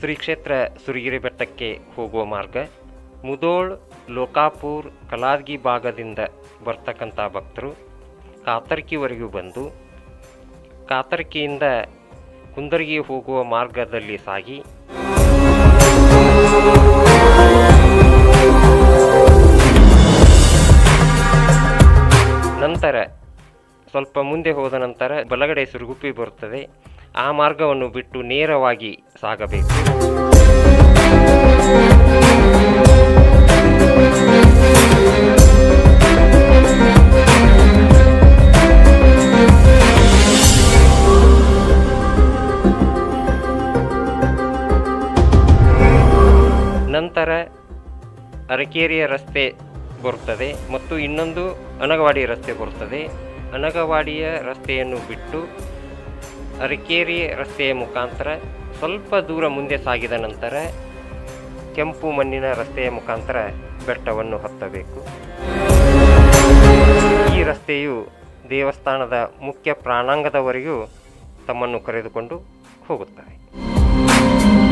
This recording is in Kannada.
ಶ್ರೀ ಕ್ಷೇತ್ರ ಸುರಗಿರಿ ಬೆಟ್ಟಕ್ಕೆ ಹೋಗುವ ಮಾರ್ಗ ಮುದೋಳ್ ಲೋಕಾಪುರ್ ಕಲಾದ್ಗಿ ಭಾಗದಿಂದ ಬರ್ತಕ್ಕಂಥ ಭಕ್ತರು ಕಾತರ್ಕಿವರೆಗೂ ಬಂದು ಕಾತರ್ಕಿಯಿಂದ ಕುಂದರ್ಗಿ ಹೋಗುವ ಮಾರ್ಗದಲ್ಲಿ ಸಾಗಿ ನಂತರ ಸ್ವಲ್ಪ ಮುಂದೆ ಹೋದ ನಂತರ ಬಲಗಡೆ ಸುರುಗುಪ್ಪಿ ಬರುತ್ತದೆ ಆ ಮಾರ್ಗವನ್ನು ಬಿಟ್ಟು ನೇರವಾಗಿ ಸಾಗಬೇಕು ನಂತರ ಅರಕೇರಿಯ ರಸ್ತೆ ಬರುತ್ತದೆ ಮತ್ತು ಇನ್ನೊಂದು ಅನಗವಾಡಿ ರಸ್ತೆ ಬರುತ್ತದೆ ಅನಗವಾಡಿಯ ರಸ್ತೆಯನ್ನು ಬಿಟ್ಟು ಅರಕೇರಿ ರಸ್ತೆಯ ಮುಖಾಂತರ ಸ್ವಲ್ಪ ದೂರ ಮುಂದೆ ಸಾಗಿದ ನಂತರ ಕೆಂಪು ಮಣ್ಣಿನ ರಸ್ತೆಯ ಮುಖಾಂತರ ಬೆಟ್ಟವನ್ನು ಹತ್ತಬೇಕು ಈ ರಸ್ತೆಯು ದೇವಸ್ಥಾನದ ಮುಖ್ಯ ಪ್ರಾಣಾಂಗದವರೆಗೂ ತಮ್ಮನ್ನು ಕರೆದುಕೊಂಡು ಹೋಗುತ್ತದೆ